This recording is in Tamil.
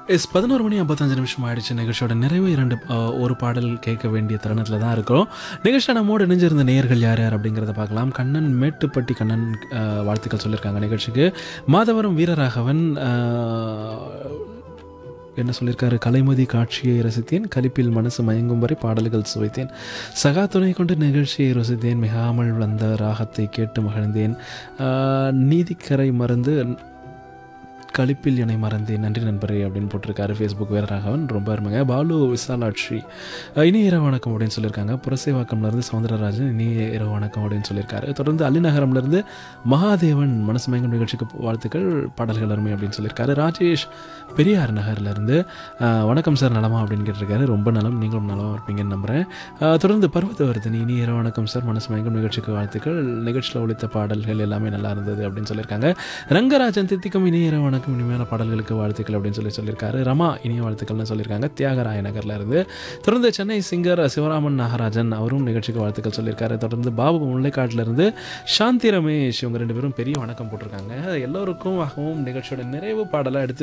எஸ் பதினோரு மணி ஐம்பத்தஞ்சு நிமிஷம் ஆயிடுச்சு நிகழ்ச்சியோட நிறைவு இரண்டு அஹ், ஒரு பாடல் கேட்க வேண்டிய தருணத்தில் தான் இருக்கிறோம் நிகழ்ச்சியில் நம்மோடு இணைஞ்சிருந்த நேயர்கள் யார் யார் அப்படிங்கிறத பார்க்கலாம் கண்ணன் மேட்டுப்பட்டி கண்ணன் அஹ், வாழ்த்துக்கள் சொல்லியிருக்காங்க நிகழ்ச்சிக்கு மாதவரம் வீரராகவன் அஹ், என்ன சொல்லியிருக்காரு கலைமதி காட்சியை ரசித்தேன் கலிப்பில் மனசு மயங்கும் வரை பாடல்கள் சுவைத்தேன் சகா துணை கொண்டு நிகழ்ச்சியை ரசித்தேன் மிகாமல் வந்த ராகத்தை கேட்டு மகிழ்ந்தேன் ஆஹ், நீதிக்கரை மறந்து கலிப்பில் என்னை மறந்தேன் நன்றி நண்பரே அப்படின்னு போட்டிருக்காரு ஃபேஸ்புக் வீரராகவன் ரொம்ப அருமைங்க பாலு விசாலாட்சி அஹ், இனிய இரவு வணக்கம் அப்படின்னு சொல்லியிருக்காங்க புரசேவாக்கம்லேருந்து சவுந்தரராஜன் இனிய இரவு வணக்கம் அப்படின்னு சொல்லியிருக்காரு தொடர்ந்து அள்ளிநகரம்லேருந்து மகாதேவன் மனசு மயங்கும் நிகழ்ச்சிக்கு வாழ்த்துக்கள் பாடல்கள் அருமை அப்படின்னு சொல்லியிருக்காரு ராஜேஷ் பெரியார் நகர்லேருந்து வணக்கம் சார் நலமா அப்படின்னு கேட்டிருக்காரு ரொம்ப நலம் நீங்களும் நலமா இருப்பீங்கன்னு நம்புகிறேன் அஹ், தொடர்ந்து பர்வதவர்தனி இனிய இரவு வணக்கம் சார் மனசு மயங்கும் நிகழ்ச்சிக்கு வாழ்த்துக்கள் நிகழ்ச்சியில் ஒழித்த பாடல்கள் எல்லாமே நல்லா இருந்தது அப்படின்னு சொல்லியிருக்காங்க ரங்கராஜன் தித்திக்கும் இனிய இரவு வணக்கம் இனிமையான பாடல்களுக்கு வாழ்த்துக்கள் அப்படின்னு சொல்லி சொல்லியிருக்காரு ரமா இனிய வாழ்த்துக்கள்னு சொல்லியிருக்காங்க தியாகராய நகர்ல இருந்து தொடர்ந்து சென்னை சிங்கர் சிவராமன் நாகராஜன் அவரும் நிகழ்ச்சிக்கு வாழ்த்துக்கள் சொல்லியிருக்காரு தொடர்ந்து பாபு முல்லைக்காட்டுல இருந்து சாந்தி ரமேஷ் இவங்க ரெண்டு பேரும் பெரிய வணக்கம் போட்டிருக்காங்க எல்லோருக்கும் ஆகவும் நிகழ்ச்சியோட நிறைவு பாடலாக எடுத்து